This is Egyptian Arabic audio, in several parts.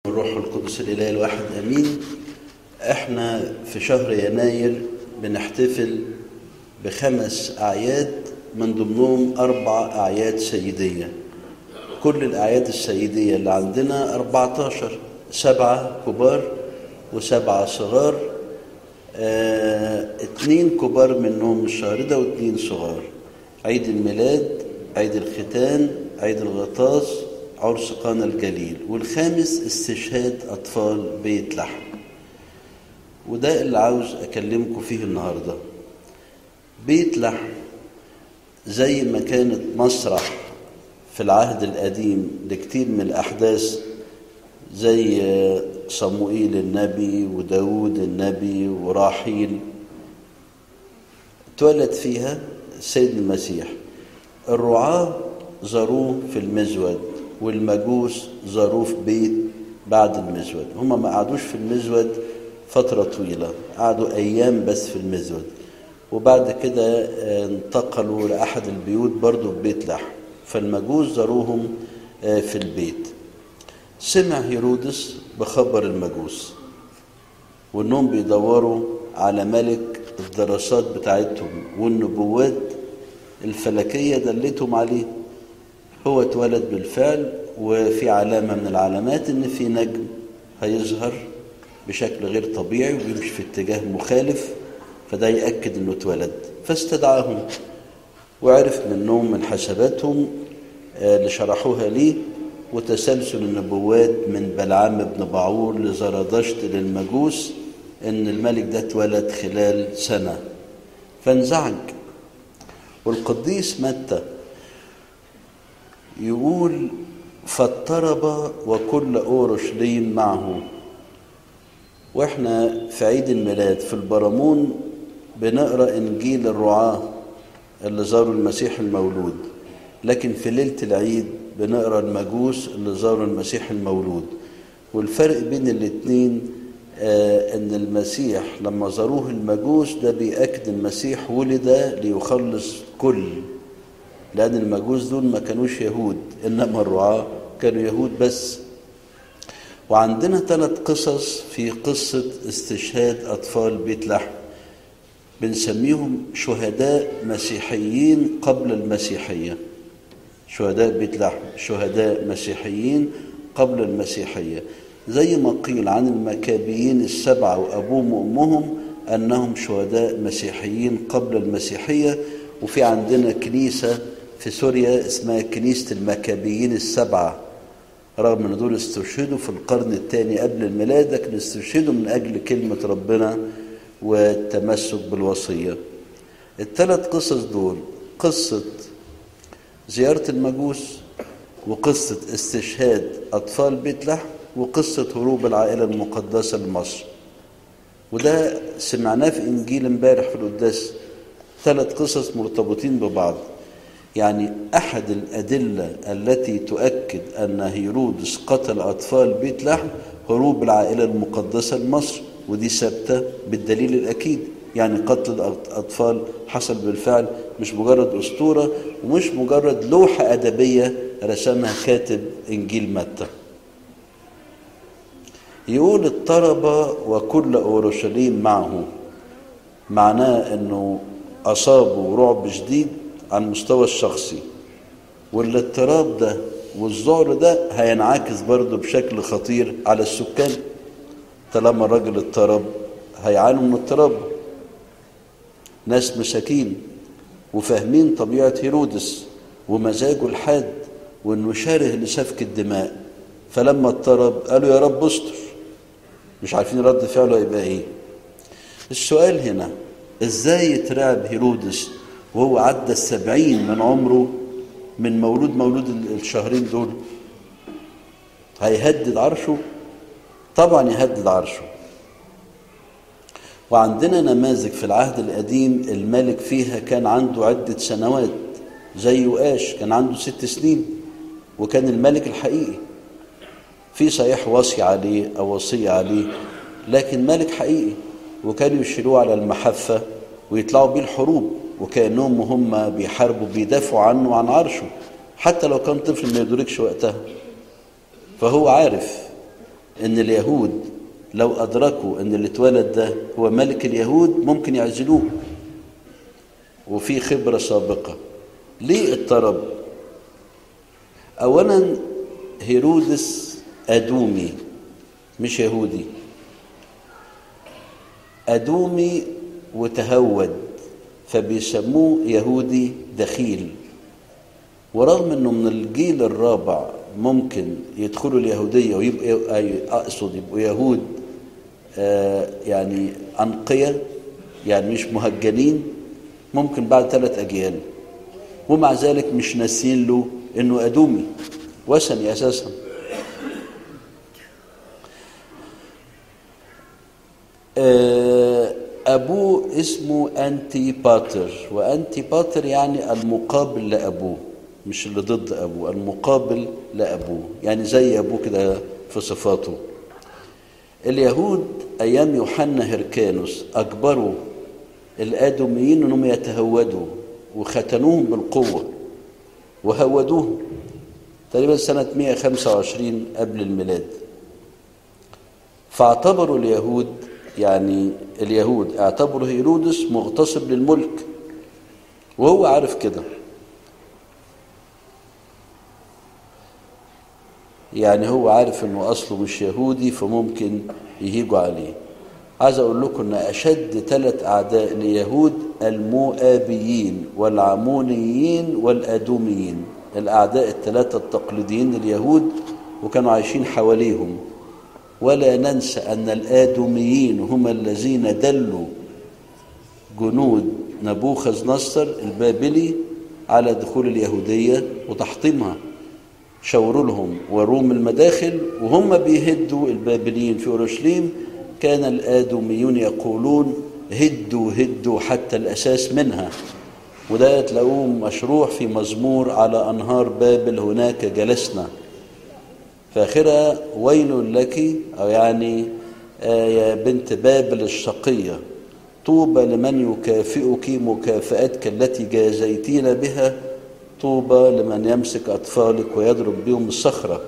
الروح القدس الإله الواحد أمين احنا في شهر يناير بنحتفل بخمس أعياد من ضمنهم أربع أعياد سيدية كل الأعياد السيدية اللي عندنا 14 سبعة كبار وسبعة صغار اه اتنين كبار منهم الشهر ده واتنين صغار عيد الميلاد عيد الختان عيد الغطاس عرس قانا الجليل والخامس استشهاد أطفال بيت لحم وده اللي عاوز أكلمكم فيه النهاردة بيت لحم زي ما كانت مسرح في العهد القديم لكتير من الأحداث زي صموئيل النبي وداود النبي وراحيل اتولد فيها السيد المسيح الرعاة زاروه في المزود والمجوس زاروه في بيت بعد المزود هم ما قعدوش في المزود فترة طويلة قعدوا أيام بس في المزود وبعد كده انتقلوا لأحد البيوت برضو في بيت لحم فالمجوس زاروهم في البيت سمع هيرودس بخبر المجوس وانهم بيدوروا على ملك الدراسات بتاعتهم والنبوات الفلكية دلتهم عليه هو اتولد بالفعل وفي علامة من العلامات ان في نجم هيظهر بشكل غير طبيعي وبيمشي في اتجاه مخالف فده يأكد انه اتولد فاستدعاهم وعرف منهم من حساباتهم اللي شرحوها ليه وتسلسل النبوات من بلعام بن باعور لزرادشت للمجوس ان الملك ده اتولد خلال سنة فانزعج والقديس متى يقول فاضطرب وكل اورشليم معه واحنا في عيد الميلاد في البرامون بنقرا انجيل الرعاه اللي زاروا المسيح المولود لكن في ليله العيد بنقرا المجوس اللي زاروا المسيح المولود والفرق بين الاثنين آه ان المسيح لما زاروه المجوس ده بيأكد المسيح ولد ليخلص كل لأن المجوس دول ما كانوش يهود إنما الرعاة كانوا يهود بس وعندنا ثلاث قصص في قصة استشهاد أطفال بيت لحم بنسميهم شهداء مسيحيين قبل المسيحية شهداء بيت لحم شهداء مسيحيين قبل المسيحية زي ما قيل عن المكابيين السبعة وأبوهم وأمهم أنهم شهداء مسيحيين قبل المسيحية وفي عندنا كنيسة في سوريا اسمها كنيسة المكابيين السبعة رغم ان دول استشهدوا في القرن الثاني قبل الميلاد لكن استشهدوا من اجل كلمة ربنا والتمسك بالوصية الثلاث قصص دول قصة زيارة المجوس وقصة استشهاد أطفال بيت لحم وقصة هروب العائلة المقدسة لمصر وده سمعناه في إنجيل امبارح في القداس ثلاث قصص مرتبطين ببعض يعني أحد الأدلة التي تؤكد أن هيرودس قتل أطفال بيت لحم هروب العائلة المقدسة لمصر ودي ثابتة بالدليل الأكيد يعني قتل الأطفال حصل بالفعل مش مجرد أسطورة ومش مجرد لوحة أدبية رسمها كاتب إنجيل متى يقول اضطرب وكل أورشليم معه معناه أنه أصابه رعب شديد على المستوى الشخصي والاضطراب ده والذعر ده هينعكس برضه بشكل خطير على السكان طالما الراجل اضطرب هيعانوا من اضطراب ناس مساكين وفاهمين طبيعة هيرودس ومزاجه الحاد وانه شاره لسفك الدماء فلما اضطرب قالوا يا رب استر مش عارفين رد فعله يبقى ايه السؤال هنا ازاي يترعب هيرودس وهو عدى السبعين من عمره من مولود مولود الشهرين دول هيهدد عرشه طبعا يهدد عرشه وعندنا نماذج في العهد القديم الملك فيها كان عنده عدة سنوات زي يؤاش كان عنده ست سنين وكان الملك الحقيقي في صحيح وصي عليه أو وصية عليه لكن ملك حقيقي وكانوا يشيلوه على المحفة ويطلعوا بيه الحروب وكأنهم هم بيحاربوا بيدافعوا عنه وعن عرشه حتى لو كان طفل ما يدركش وقتها فهو عارف ان اليهود لو ادركوا ان اللي اتولد ده هو ملك اليهود ممكن يعزلوه وفي خبره سابقه ليه اضطرب اولا هيرودس ادومي مش يهودي ادومي وتهود فبيسموه يهودي دخيل ورغم انه من الجيل الرابع ممكن يدخلوا اليهودية ويبقوا اقصد يبقوا يهود آه يعني انقية يعني مش مهجنين ممكن بعد ثلاث اجيال ومع ذلك مش ناسين له انه ادومي وثني اساسا آه أبوه اسمه أنتي باتر وأنتي باتر يعني المقابل لأبوه مش اللي ضد أبوه المقابل لأبوه يعني زي أبوه كده في صفاته اليهود أيام يوحنا هركانوس أجبروا الآدميين أنهم يتهودوا وختنوهم بالقوة وهودوهم تقريبا سنة 125 قبل الميلاد فاعتبروا اليهود يعني اليهود اعتبروا هيرودس مغتصب للملك وهو عارف كده يعني هو عارف انه اصله مش يهودي فممكن يهيجوا عليه عايز اقول لكم ان اشد ثلاث اعداء ليهود المؤابيين والعمونيين والادوميين الاعداء الثلاثه التقليديين لليهود وكانوا عايشين حواليهم ولا ننسى أن الآدميين هم الذين دلوا جنود نبوخذ نصر البابلي على دخول اليهودية وتحطيمها شاوروا لهم وروم المداخل وهم بيهدوا البابليين في أورشليم كان الآدميون يقولون هدوا هدوا حتى الأساس منها وده تلاقوه مشروع في مزمور على أنهار بابل هناك جلسنا فاخرها ويل لك أو يعني آه يا بنت بابل الشقية طوبى لمن يكافئك مكافأتك التي جازيتين بها طوبى لمن يمسك أطفالك ويضرب بهم الصخرة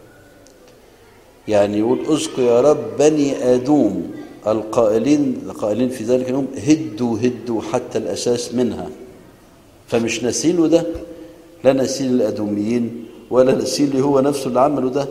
يعني يقول اذكر يا رب بني آدوم القائلين القائلين في ذلك اليوم هدوا هدوا حتى الأساس منها فمش ناسينه ده لا ناسين الأدوميين ولا ناسين اللي هو نفسه اللي عمله ده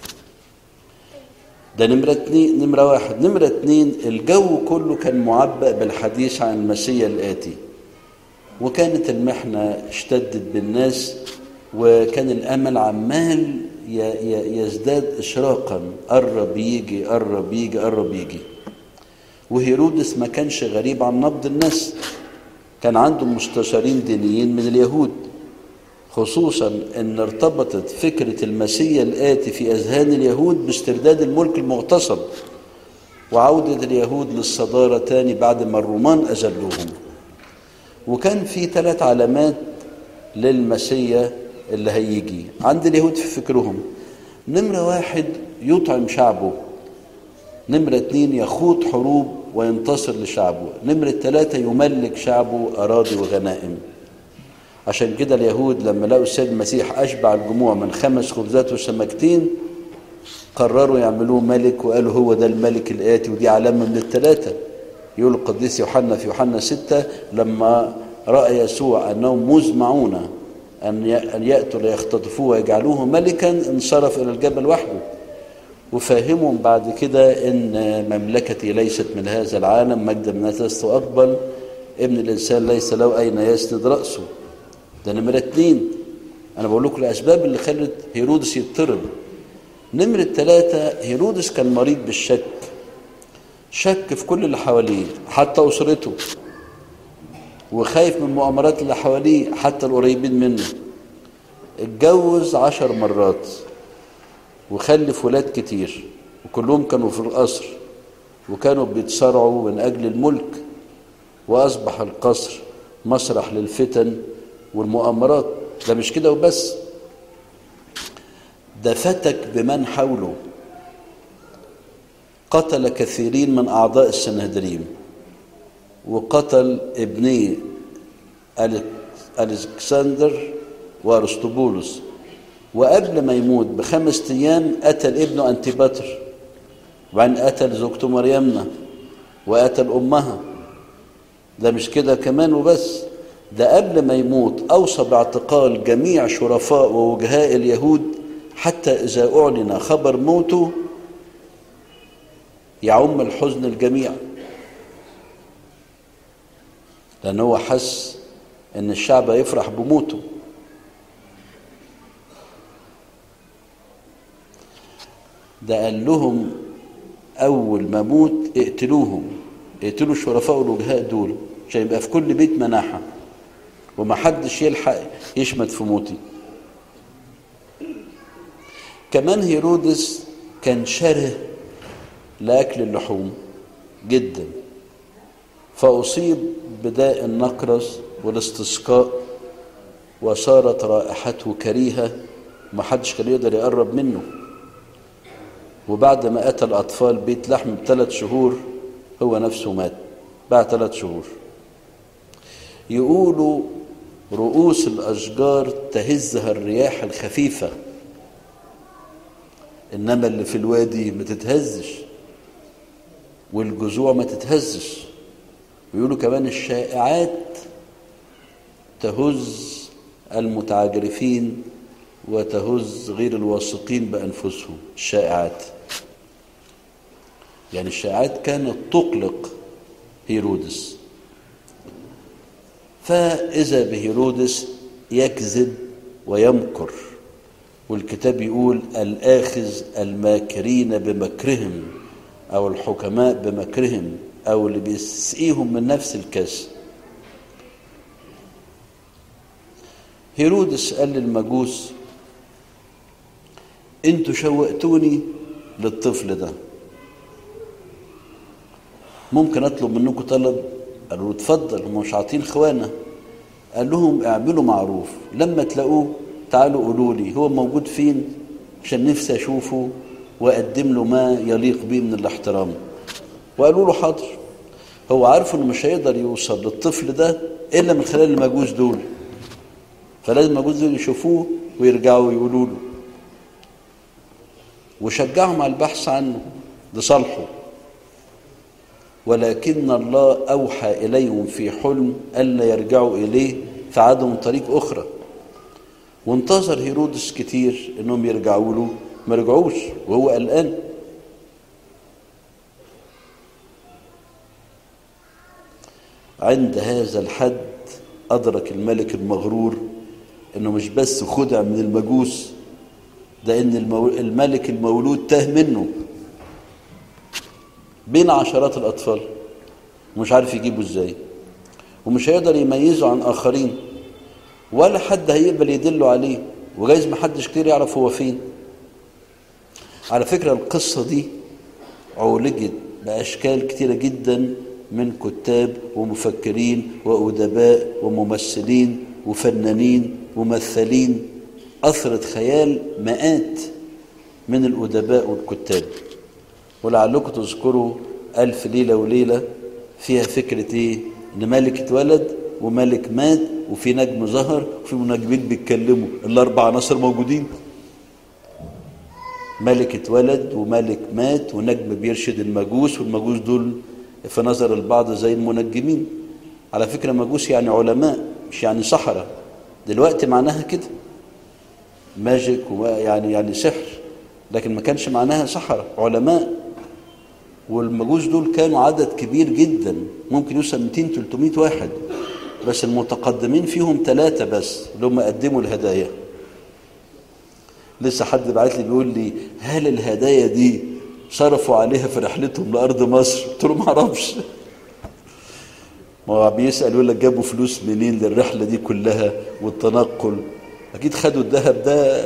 ده نمرة اتنين نمرة واحد نمرة اتنين الجو كله كان معبأ بالحديث عن المسيح الآتي وكانت المحنة اشتدت بالناس وكان الأمل عمال يزداد إشراقا قرب يجي قرب يجي قرب يجي وهيرودس ما كانش غريب عن نبض الناس كان عنده مستشارين دينيين من اليهود خصوصا ان ارتبطت فكرة المسيا الآتي في أذهان اليهود باسترداد الملك المغتصب وعودة اليهود للصدارة تاني بعد ما الرومان أذلوهم وكان في ثلاث علامات للمسيا اللي هيجي عند اليهود في فكرهم نمرة واحد يطعم شعبه نمرة اتنين يخوض حروب وينتصر لشعبه نمرة ثلاثة يملك شعبه أراضي وغنائم عشان كده اليهود لما لقوا السيد المسيح أشبع الجموع من خمس خبزات وسمكتين قرروا يعملوه ملك وقالوا هو ده الملك الآتي ودي علامة من الثلاثة يقول القديس يوحنا في يوحنا ستة لما رأى يسوع أنهم مزمعون أن يأتوا ليختطفوه ويجعلوه ملكا انصرف إلى الجبل وحده وفهمهم بعد كده ان مملكتي ليست من هذا العالم مجد من لست اقبل ابن الانسان ليس له اين يسند راسه ده نمرة اتنين انا بقول لكم الاسباب اللي خلت هيرودس يضطرب نمرة ثلاثة هيرودس كان مريض بالشك شك في كل اللي حواليه حتى اسرته وخايف من المؤامرات اللي حواليه حتى القريبين منه اتجوز عشر مرات وخلف ولاد كتير وكلهم كانوا في القصر وكانوا بيتصارعوا من أجل الملك وأصبح القصر مسرح للفتن والمؤامرات ده مش كده وبس ده فتك بمن حوله قتل كثيرين من أعضاء السنهدريم وقتل ابنيه ألكسندر وأرسطبولس وقبل ما يموت بخمس أيام قتل ابنه أنتيباتر وبعدين قتل زوجته مريمنا وقتل أمها ده مش كده كمان وبس ده قبل ما يموت أوصى باعتقال جميع شرفاء ووجهاء اليهود حتى إذا أعلن خبر موته يعم الحزن الجميع لأن هو حس إن الشعب يفرح بموته ده قال لهم أول ما موت اقتلوهم اقتلوا الشرفاء والوجهاء دول عشان يبقى في كل بيت مناحة وما حدش يلحق يشمت في موتي كمان هيرودس كان شره لأكل اللحوم جدا فأصيب بداء النقرس والاستسقاء وصارت رائحته كريهة ما حدش كان يقدر يقرب منه وبعد ما قتل أطفال بيت لحم بثلاث شهور هو نفسه مات بعد ثلاث شهور يقولوا رؤوس الأشجار تهزها الرياح الخفيفة إنما اللي في الوادي ما تتهزش والجذوع ما تتهزش ويقولوا كمان الشائعات تهز المتعجرفين وتهز غير الواثقين بأنفسهم الشائعات يعني الشائعات كانت تقلق هيرودس فإذا بهيرودس يكذب ويمكر والكتاب يقول الآخذ الماكرين بمكرهم أو الحكماء بمكرهم أو اللي بيسقيهم من نفس الكاس هيرودس قال للمجوس انتوا شوقتوني للطفل ده ممكن اطلب منكم طلب قالوا له اتفضل هم مش عاطين خوانه قال لهم اعملوا معروف لما تلاقوه تعالوا قولوا لي هو موجود فين عشان نفسي اشوفه واقدم له ما يليق به من الاحترام وقالوا له حاضر هو عارف انه مش هيقدر يوصل للطفل ده الا من خلال المجوس دول فلازم المجوس دول يشوفوه ويرجعوا يقولوا له وشجعهم على البحث عنه لصالحه ولكن الله أوحى إليهم في حلم ألا يرجعوا إليه فعادوا من طريق أخرى وانتظر هيرودس كتير إنهم يرجعوا له ما رجعوش وهو قلقان عند هذا الحد أدرك الملك المغرور إنه مش بس خدع من المجوس ده إن الملك المولود تاه منه بين عشرات الأطفال ومش عارف يجيبه إزاي ومش هيقدر يميزه عن آخرين ولا حد هيقبل يدله عليه وجايز ما حدش كتير يعرف هو فين على فكرة القصة دي عولجت بأشكال كتيرة جدا من كتاب ومفكرين وأدباء وممثلين وفنانين وممثلين أثرت خيال مئات من الأدباء والكتاب ولعلكم تذكروا ألف ليلة وليلة فيها فكرة إيه؟ إن ملك اتولد وملك مات وفي نجم ظهر وفي منجمين بيتكلموا الأربع عناصر موجودين ملك اتولد وملك مات ونجم بيرشد المجوس والمجوس دول في نظر البعض زي المنجمين على فكرة مجوس يعني علماء مش يعني سحرة دلوقتي معناها كده ماجيك يعني يعني سحر لكن ما كانش معناها سحرة علماء والمجوس دول كانوا عدد كبير جدا ممكن يوصل 200 300 واحد بس المتقدمين فيهم ثلاثة بس اللي هم قدموا الهدايا لسه حد بعت لي بيقول لي هل الهدايا دي صرفوا عليها في رحلتهم لأرض مصر قلت له ما اعرفش ما هو بيسأل يقول لك جابوا فلوس منين للرحلة دي كلها والتنقل أكيد خدوا الذهب ده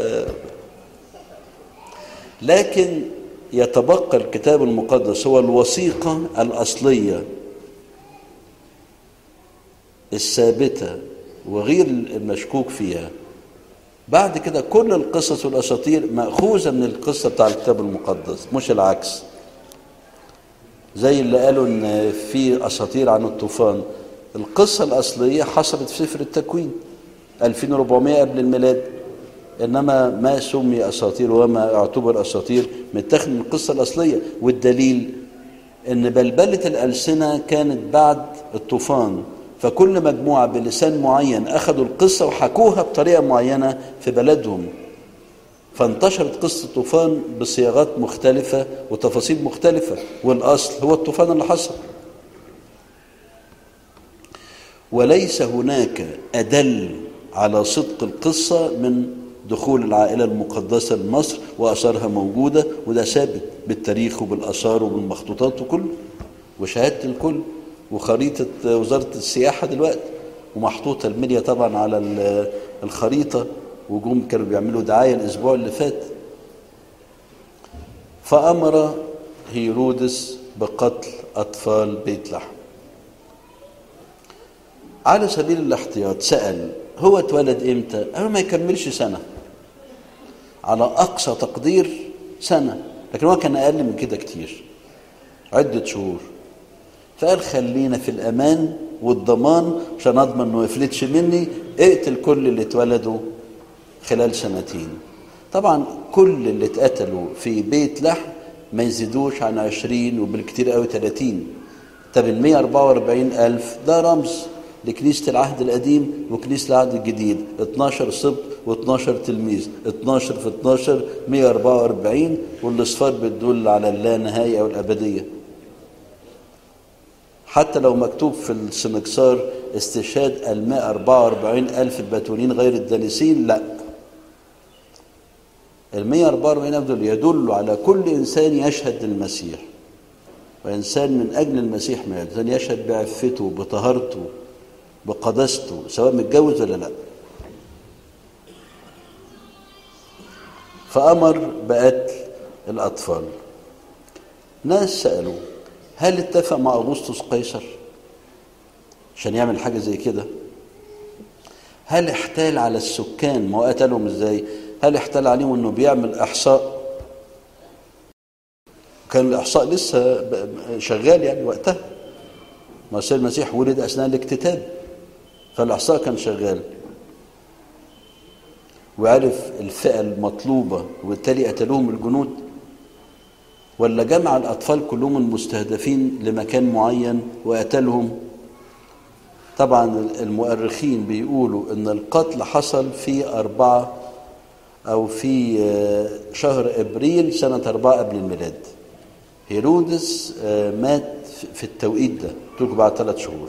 لكن يتبقى الكتاب المقدس هو الوثيقة الأصلية الثابتة وغير المشكوك فيها بعد كده كل القصص والأساطير مأخوذة من القصة بتاع الكتاب المقدس مش العكس زي اللي قالوا ان في اساطير عن الطوفان القصة الأصلية حصلت في سفر التكوين 2400 قبل الميلاد إنما ما سمي أساطير وما اعتبر أساطير متاخد من القصة الأصلية والدليل إن بلبلة الألسنة كانت بعد الطوفان فكل مجموعة بلسان معين أخذوا القصة وحكوها بطريقة معينة في بلدهم فانتشرت قصة الطوفان بصياغات مختلفة وتفاصيل مختلفة والأصل هو الطوفان اللي حصل وليس هناك أدل على صدق القصة من دخول العائلة المقدسة لمصر وأثارها موجودة وده ثابت بالتاريخ وبالآثار وبالمخطوطات وكله وشهادة الكل وخريطة وزارة السياحة دلوقتي ومحطوطة الميديا طبعا على الخريطة وجم كانوا بيعملوا دعاية الأسبوع اللي فات فأمر هيرودس بقتل أطفال بيت لحم على سبيل الاحتياط سأل هو اتولد امتى؟ قالوا ما يكملش سنة على أقصى تقدير سنة لكن هو كان أقل من كده كتير عدة شهور فقال خلينا في الأمان والضمان عشان أضمن إنه ما يفلتش مني اقتل كل اللي اتولدوا خلال سنتين طبعا كل اللي اتقتلوا في بيت لحم ما يزيدوش عن عشرين وبالكتير قوي تلاتين طب ال 144 ألف ده رمز لكنيسة العهد القديم وكنيسة العهد الجديد 12 سبط و12 تلميذ 12 في 12 144 والاصفار بتدل على اللانهاية أو الأبدية حتى لو مكتوب في السنكسار استشهاد ال 144 ألف البتولين غير الدالسين لا ال 144 ألف دول يدلوا على كل إنسان يشهد للمسيح وإنسان من أجل المسيح مات إنسان يشهد بعفته بطهارته بقداسته سواء متجوز ولا لا فأمر بقتل الأطفال ناس سألوا هل اتفق مع أغسطس قيصر عشان يعمل حاجة زي كده هل احتال على السكان ما هو قتلهم ازاي هل احتال عليهم انه بيعمل احصاء كان الاحصاء لسه شغال يعني وقتها ما السيد المسيح ولد اثناء الاكتتاب فالاحصاء كان شغال وعرف الفئه المطلوبه وبالتالي قتلوهم الجنود ولا جمع الاطفال كلهم المستهدفين لمكان معين وقتلهم طبعا المؤرخين بيقولوا ان القتل حصل في أربعة أو في شهر إبريل سنة أربعة قبل الميلاد هيرودس مات في التوقيت ده ترك بعد ثلاث شهور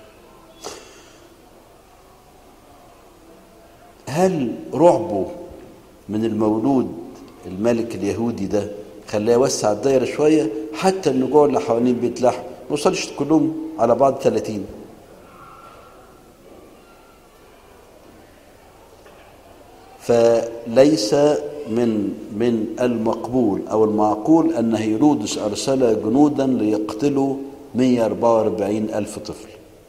هل رعبه من المولود الملك اليهودي ده خلاه يوسع الدايره شويه حتى النجوع اللي حوالين بيت لحم ما وصلش كلهم على بعض 30 فليس من من المقبول او المعقول ان هيرودس ارسل جنودا ليقتلوا 144 الف طفل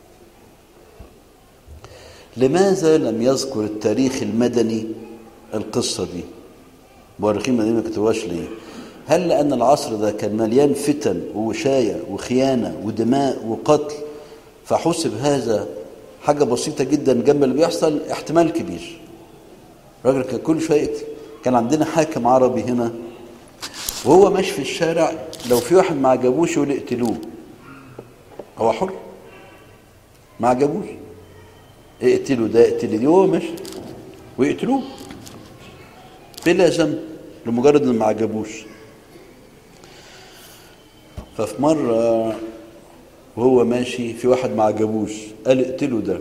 لماذا لم يذكر التاريخ المدني القصه دي مؤرخين مدنيين ما كتبوهاش ليه هل لان العصر ده كان مليان فتن ووشايه وخيانه ودماء وقتل فحسب هذا حاجه بسيطه جدا جنب اللي بيحصل احتمال كبير راجل كان كل شويه يقتل كان عندنا حاكم عربي هنا وهو ماشي في الشارع لو في واحد ما عجبوش يقول اقتلوه هو حر ما عجبوش اقتلوا ده اقتل دي وهو ماشي ويقتلوه بلا ذنب لمجرد ان ما عجبوش ففي مره وهو ماشي في واحد ما عجبوش قال اقتلوا ده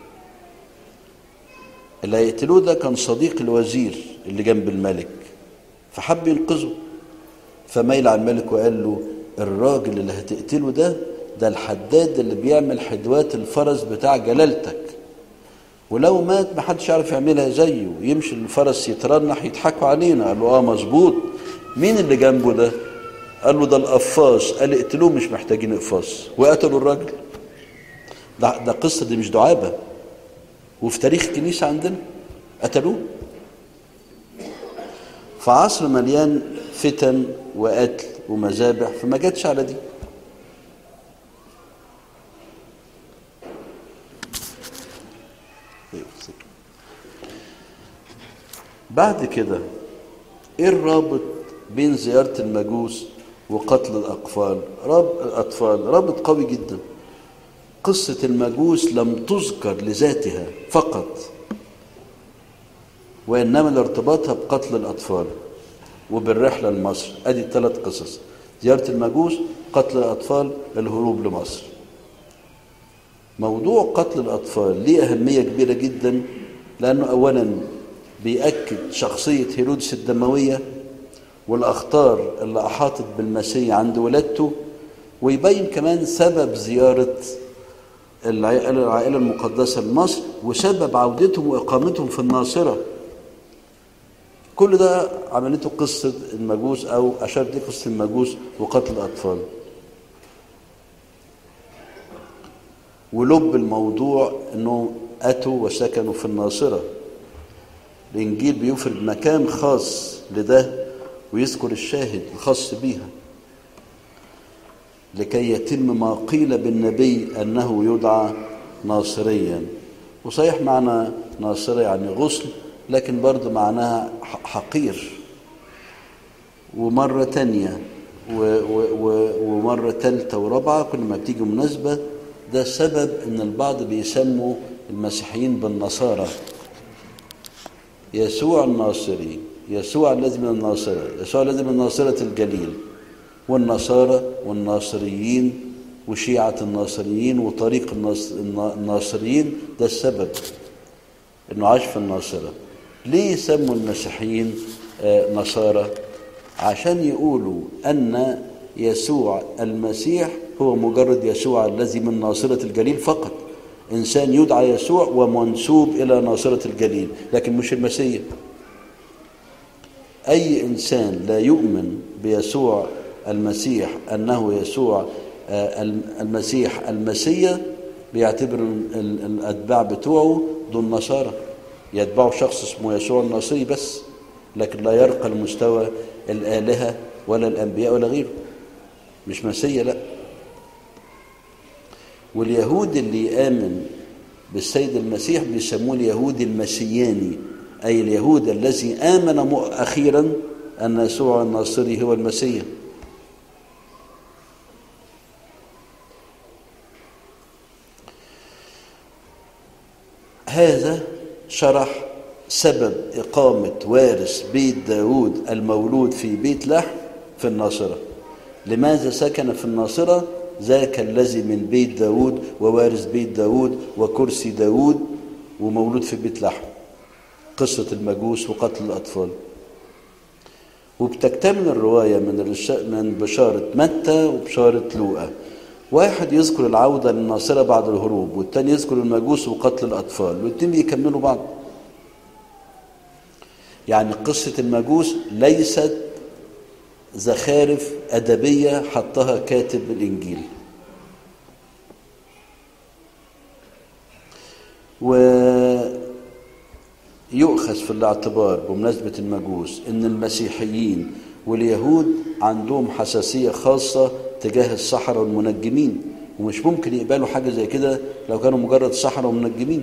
اللي هيقتلوه ده كان صديق الوزير اللي جنب الملك فحب ينقذه فميل على الملك وقال له الراجل اللي هتقتله ده ده الحداد اللي بيعمل حدوات الفرس بتاع جلالتك ولو مات ما حدش يعرف يعملها زيه يمشي الفرس يترنح يضحكوا علينا قال له اه مظبوط مين اللي جنبه ده قال له ده القفاص قال اقتلوه مش محتاجين اقفاص وقتلوا الراجل ده, ده قصه دي مش دعابه وفي تاريخ الكنيسة عندنا قتلوه فعصر مليان فتن وقتل ومذابح فما جاتش على دي بعد كده ايه الرابط بين زيارة المجوس وقتل الأطفال رب الأطفال رابط قوي جدا قصة المجوس لم تذكر لذاتها فقط وإنما لارتباطها بقتل الأطفال وبالرحلة لمصر أدي الثلاث قصص زيارة المجوس قتل الأطفال الهروب لمصر موضوع قتل الأطفال ليه أهمية كبيرة جدا لأنه أولا بيأكد شخصية هيرودس الدموية والأخطار اللي أحاطت بالمسيح عند ولادته ويبين كمان سبب زيارة العائلة المقدسة لمصر وسبب عودتهم وإقامتهم في الناصرة كل ده عملته قصة المجوس أو أشارت ليه قصة المجوس وقتل الأطفال ولب الموضوع أنه أتوا وسكنوا في الناصرة الإنجيل بيفرد مكان خاص لده ويذكر الشاهد الخاص بيها لكي يتم ما قيل بالنبي أنه يدعى ناصريا وصحيح معنى ناصري يعني غصن لكن برضه معناها حقير ومرة تانية ومرة تالتة ورابعة كل ما بتيجي مناسبة ده سبب ان البعض بيسموا المسيحيين بالنصارى يسوع الناصري يسوع الذي من الناصرة يسوع الذي من ناصرة الجليل والنصارى والناصريين وشيعة الناصريين وطريق الناصريين ده السبب انه عاش في الناصرة ليه سموا المسيحيين نصارى عشان يقولوا ان يسوع المسيح هو مجرد يسوع الذي من ناصرة الجليل فقط إنسان يدعى يسوع ومنسوب إلى ناصرة الجليل لكن مش المسيح أي إنسان لا يؤمن بيسوع المسيح أنه يسوع المسيح المسيا بيعتبر الأتباع بتوعه دول نصارى يتبعوا شخص اسمه يسوع الناصري بس لكن لا يرقى لمستوى الآلهة ولا الأنبياء ولا غيره مش مسيا لا واليهود اللي يآمن بالسيد المسيح بيسموه اليهود المسياني أي اليهود الذي آمن أخيرا أن يسوع الناصري هو المسيح هذا شرح سبب إقامة وارث بيت داود المولود في بيت لحم في الناصرة لماذا سكن في الناصرة ذاك الذي من بيت داود ووارث بيت داود وكرسي داود ومولود في بيت لحم قصة المجوس وقتل الأطفال وبتكتمل الرواية من من بشارة متى وبشارة لوقا واحد يذكر العودة للناصرة بعد الهروب والتاني يذكر المجوس وقتل الأطفال والاتنين بيكملوا بعض يعني قصة المجوس ليست زخارف أدبية حطها كاتب الإنجيل ويؤخذ في الاعتبار بمناسبة المجوس إن المسيحيين واليهود عندهم حساسية خاصة تجاه السحرة والمنجمين ومش ممكن يقبلوا حاجة زي كده لو كانوا مجرد سحرة ومنجمين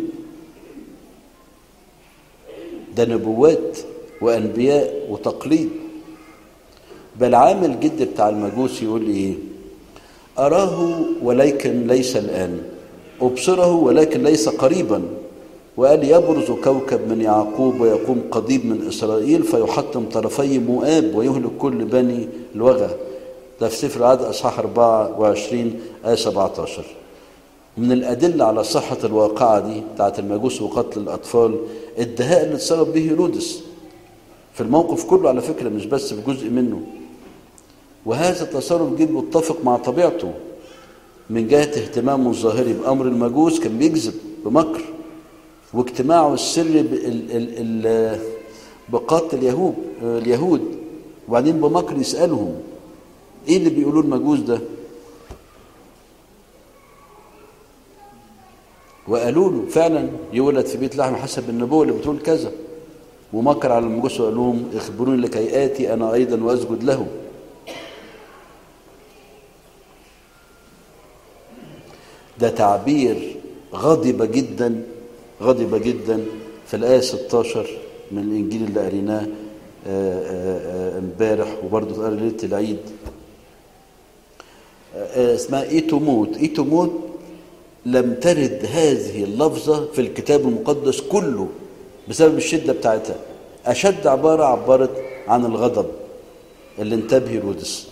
ده نبوات وأنبياء وتقليد بلعام الجد بتاع المجوس يقول ايه أراه ولكن ليس الآن أبصره ولكن ليس قريبا وقال يبرز كوكب من يعقوب ويقوم قضيب من إسرائيل فيحطم طرفي مؤاب ويهلك كل بني الوغى ده في سفر العدد أصحاح 24 آية 17 من الأدلة على صحة الواقعة دي بتاعت المجوس وقتل الأطفال الدهاء اللي اتصرف به هيرودس في الموقف كله على فكرة مش بس في جزء منه وهذا التصرف جد متفق مع طبيعته من جهة اهتمامه الظاهري بأمر المجوس كان بيكذب بمكر واجتماعه السري بقتل اليهود اليهود وبعدين بمكر يسألهم ايه اللي بيقولوه المجوس ده وقالوا له فعلا يولد في بيت لحم حسب النبوة اللي بتقول كذا ومكر على المجوس وقال لهم اخبروني لكي آتي أنا أيضا وأسجد له ده تعبير غضب جدا غضب جدا في الآية 16 من الإنجيل اللي قريناه امبارح وبرضه اتقرا ليلة العيد اسمها إيه تموت إيه تموت لم ترد هذه اللفظة في الكتاب المقدس كله بسبب الشدة بتاعتها أشد عبارة عبرت عن الغضب اللي انتبه هيرودس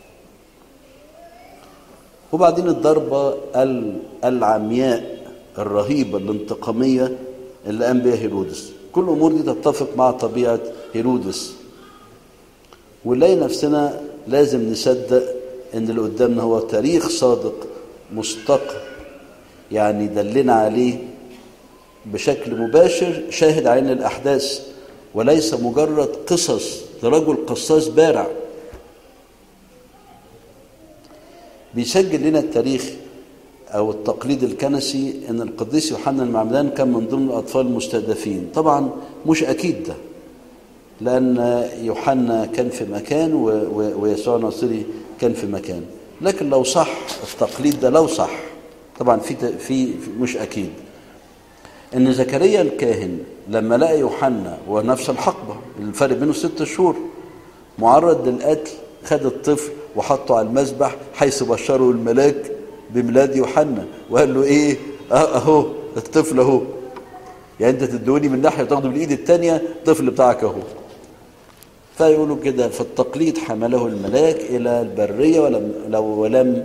وبعدين الضربة العمياء الرهيبة الانتقامية اللي قام بها هيرودس كل الأمور دي تتفق مع طبيعة هيرودس ونلاقي نفسنا لازم نصدق ان اللي قدامنا هو تاريخ صادق مستقر يعني دلنا عليه بشكل مباشر شاهد عين الأحداث وليس مجرد قصص لرجل قصاص بارع بيسجل لنا التاريخ أو التقليد الكنسي أن القديس يوحنا المعمدان كان من ضمن الأطفال المستهدفين طبعا مش أكيد ده لأن يوحنا كان في مكان ويسوع الناصري كان في مكان لكن لو صح التقليد ده لو صح طبعا في في مش أكيد ان زكريا الكاهن لما لقى يوحنا ونفس الحقبه الفرق بينه ست شهور معرض للقتل خد الطفل وحطه على المذبح حيث بشره الملاك بميلاد يوحنا وقال له ايه اه اهو الطفل اهو يعني انت تدوني من ناحيه وتاخده بالايد الثانيه الطفل بتاعك اهو فيقولوا كده في التقليد حمله الملاك الى البريه ولم لو ولم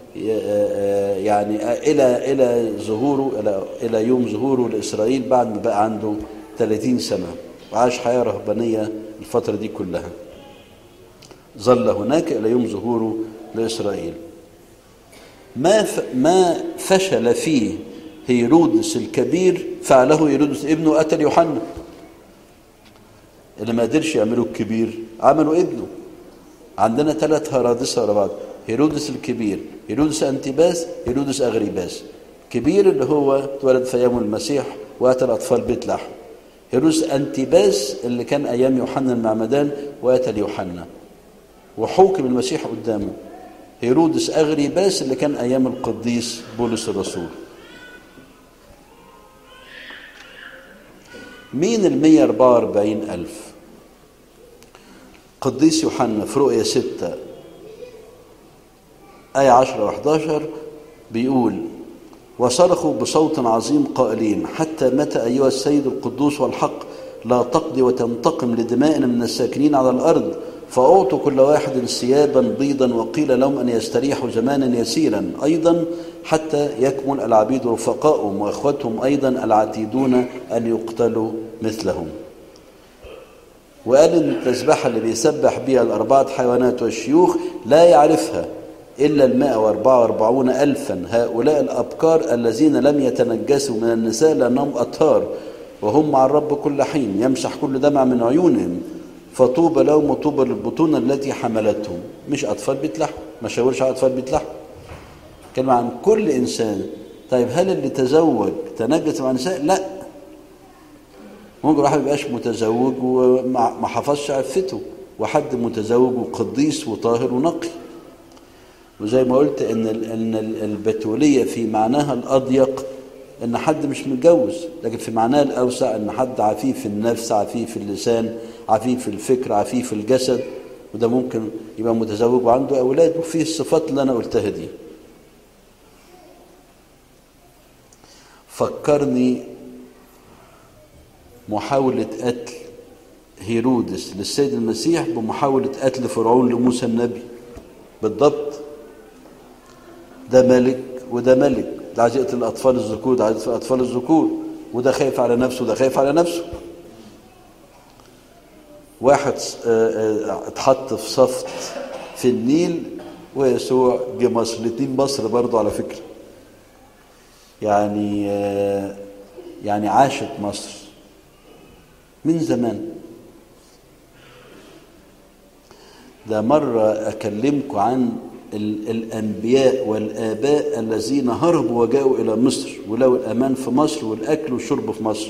يعني الى الى ظهوره الى الى يوم ظهوره لاسرائيل بعد ما بقى عنده 30 سنه وعاش حياه رهبانيه الفتره دي كلها ظل هناك الى يوم ظهوره لاسرائيل ما ف... ما فشل فيه هيرودس الكبير فعله هيرودس ابنه قتل يوحنا اللي ما قدرش يعمله الكبير عملوا ابنه عندنا ثلاث هرادسه ورا بعض هيرودس الكبير هيرودس أنتيباس هيرودس أغريباس كبير اللي هو اتولد في أيام المسيح وقتل أطفال بيت لحم هيرودس أنتيباس اللي كان أيام يوحنا المعمدان وقتل يوحنا وحوكم المسيح قدامه هيرودس أغريباس اللي كان أيام القديس بولس الرسول مين ال 144 ألف قديس يوحنا في رؤية ستة آية 10 و11 بيقول وصرخوا بصوت عظيم قائلين حتى متى أيها السيد القدوس والحق لا تقضي وتنتقم لدمائنا من الساكنين على الأرض فأعطوا كل واحد ثيابا بيضا وقيل لهم أن يستريحوا زمانا يسيرا أيضا حتى يكمل العبيد رفقائهم وإخوتهم أيضا العتيدون أن يقتلوا مثلهم وقال ان التسبحة اللي بيسبح بها الأربعة حيوانات والشيوخ لا يعرفها إلا المائة واربعة واربعون ألفا هؤلاء الأبكار الذين لم يتنجسوا من النساء لأنهم أطهار وهم مع الرب كل حين يمسح كل دمع من عيونهم فطوبى لهم وطوبى للبطون التي حملتهم مش أطفال بيت لحم ما شاورش على أطفال بيت لحم كلمة عن كل إنسان طيب هل اللي تزوج تنجس مع النساء؟ لا ممكن واحد ما يبقاش متزوج وما حفظش عفته وحد متزوج وقديس وطاهر ونقي وزي ما قلت ان ان البتوليه في معناها الاضيق ان حد مش متجوز لكن في معناها الاوسع ان حد عفيف النفس عفيف اللسان عفيف الفكر عفيف الجسد وده ممكن يبقى متزوج وعنده اولاد وفيه الصفات اللي انا قلتها دي فكرني محاولة قتل هيرودس للسيد المسيح بمحاولة قتل فرعون لموسى النبي بالضبط ده ملك وده ملك ده عايز يقتل الاطفال الذكور ده عايز يقتل الاطفال الذكور وده خايف على نفسه وده خايف على نفسه واحد اتحط في صفت في النيل ويسوع جه مصر الاثنين مصر برضه على فكره يعني يعني عاشت مصر من زمان ده مرة أكلمكم عن الأنبياء والآباء الذين هربوا وجاءوا إلى مصر ولقوا الأمان في مصر والأكل والشرب في مصر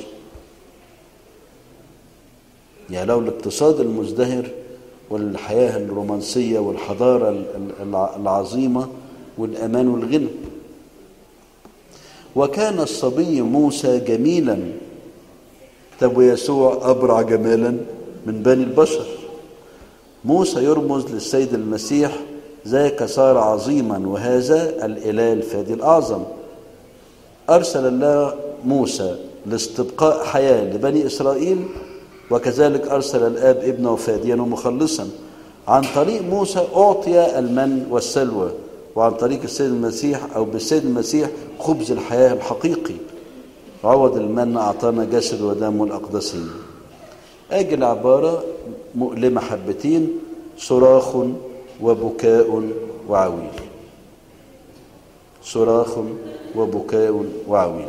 يعني لو الاقتصاد المزدهر والحياة الرومانسية والحضارة العظيمة والأمان والغنى وكان الصبي موسى جميلا طب ويسوع أبرع جمالا من بني البشر موسى يرمز للسيد المسيح ذاك صار عظيما وهذا الإله الفادي الأعظم أرسل الله موسى لاستبقاء حياة لبني إسرائيل وكذلك أرسل الآب ابنه فاديا ومخلصا عن طريق موسى أعطي المن والسلوى وعن طريق السيد المسيح أو بالسيد المسيح خبز الحياة الحقيقي عوض المن أعطانا جسد ودم الأقدسي أجل عبارة مؤلمة حبتين صراخ وبكاء وعويل صراخ وبكاء وعويل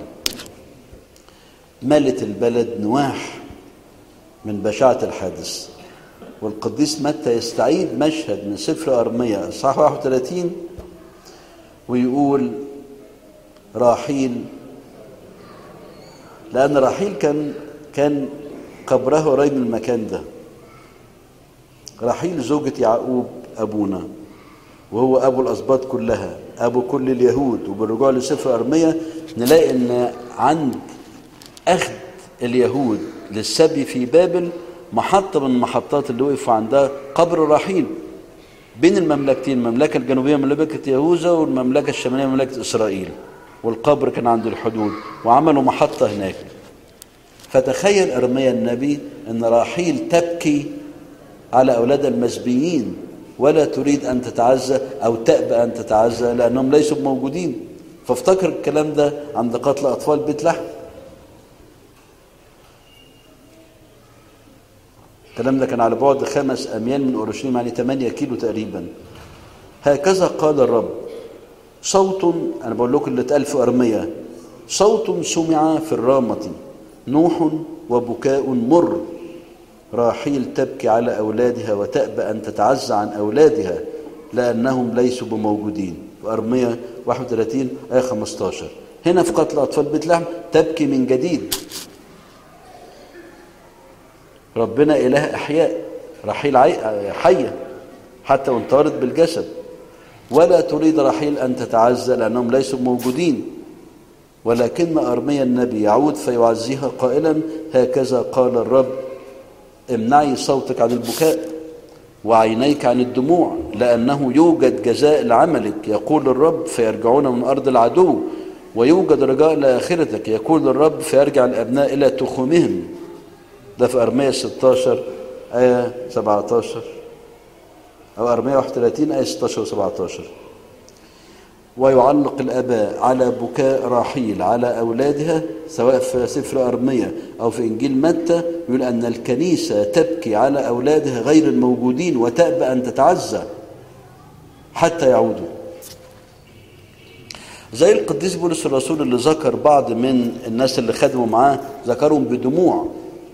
ملت البلد نواح من بشاعة الحادث والقديس متى يستعيد مشهد من سفر أرمية صح 31 ويقول راحيل لأن راحيل كان كان قبره قريب من المكان ده راحيل زوجة يعقوب أبونا وهو أبو الأسباط كلها أبو كل اليهود وبالرجوع لسفر أرمية نلاقي أن عند أخذ اليهود للسبي في بابل محطة من المحطات اللي وقفوا عندها قبر رحيل بين المملكتين المملكة الجنوبية مملكة يهوذا والمملكة الشمالية مملكة إسرائيل والقبر كان عند الحدود وعملوا محطة هناك فتخيل أرميا النبي أن راحيل تبكي على أولاد المسبيين ولا تريد أن تتعزى أو تأبى أن تتعزى لأنهم ليسوا موجودين فافتكر الكلام ده عند قتل أطفال بيت لحم الكلام ده كان على بعد خمس أميال من أورشليم يعني 8 كيلو تقريبا هكذا قال الرب صوت أنا بقول لكم اللي اتقال في أرمية صوت سمع في الرامة نوح وبكاء مر راحيل تبكي على أولادها وتأبى أن تتعزى عن أولادها لأنهم ليسوا بموجودين في أرمية 31 آية 15 هنا في قتل أطفال بيت لحم تبكي من جديد ربنا إله أحياء رحيل حية حتى وان طارت بالجسد ولا تريد رحيل أن تتعزى لأنهم ليسوا موجودين ولكن أرميا النبي يعود فيعزيها قائلا هكذا قال الرب امنعي صوتك عن البكاء وعينيك عن الدموع لأنه يوجد جزاء لعملك يقول الرب فيرجعون من أرض العدو ويوجد رجاء لآخرتك يقول الرب فيرجع الأبناء إلى تخومهم ده في أرمية 16 آية 17 أو أرمية 31 آية 16 و 17 ويعلق الآباء على بكاء راحيل على أولادها سواء في سفر أرمية أو في إنجيل متى يقول أن الكنيسة تبكي على أولادها غير الموجودين وتأبى أن تتعزى حتى يعودوا زي القديس بولس الرسول اللي ذكر بعض من الناس اللي خدموا معاه ذكرهم بدموع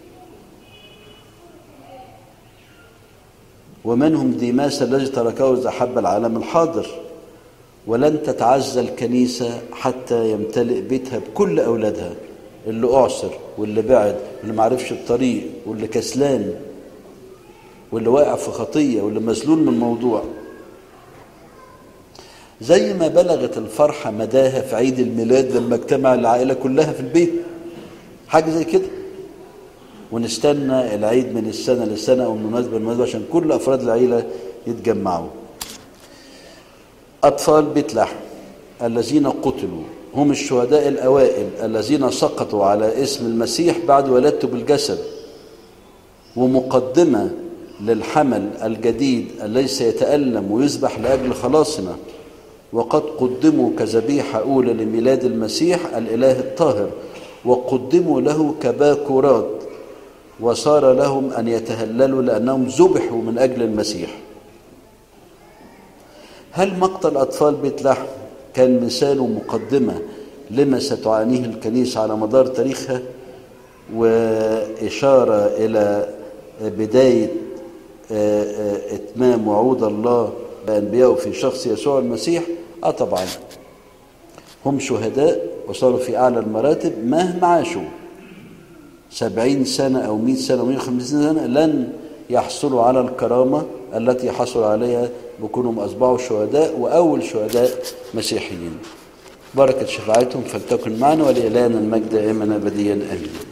ومنهم ديماس الذي تركه إذا حب العالم الحاضر ولن تتعزى الكنيسة حتى يمتلئ بيتها بكل أولادها اللي أعسر واللي بعد واللي معرفش الطريق واللي كسلان واللي واقع في خطية واللي مذلول من الموضوع زي ما بلغت الفرحة مداها في عيد الميلاد لما اجتمع العائلة كلها في البيت حاجة زي كده ونستنى العيد من السنة للسنة أو من مناسبة لمناسبة عشان كل أفراد العيلة يتجمعوا أطفال بيت لحم الذين قتلوا هم الشهداء الأوائل الذين سقطوا على اسم المسيح بعد ولادته بالجسد ومقدمة للحمل الجديد الذي سيتألم ويذبح لأجل خلاصنا وقد قدموا كذبيحة أولى لميلاد المسيح الإله الطاهر وقدموا له كباكورات وصار لهم أن يتهللوا لأنهم ذبحوا من أجل المسيح هل مقتل أطفال بيت لحم كان مثال ومقدمة لما ستعانيه الكنيسة على مدار تاريخها وإشارة إلى بداية إتمام وعود الله بأنبيائه في شخص يسوع المسيح آه طبعا هم شهداء وصاروا في أعلى المراتب مهما عاشوا سبعين سنة أو مئة سنة أو مئة وخمسين سنة لن يحصلوا على الكرامة التي حصلوا عليها بكونهم أصبحوا شهداء وأول شهداء مسيحيين بركة شفاعتهم فلتكن معنا ولإلهنا المجد دائما أبديا آمين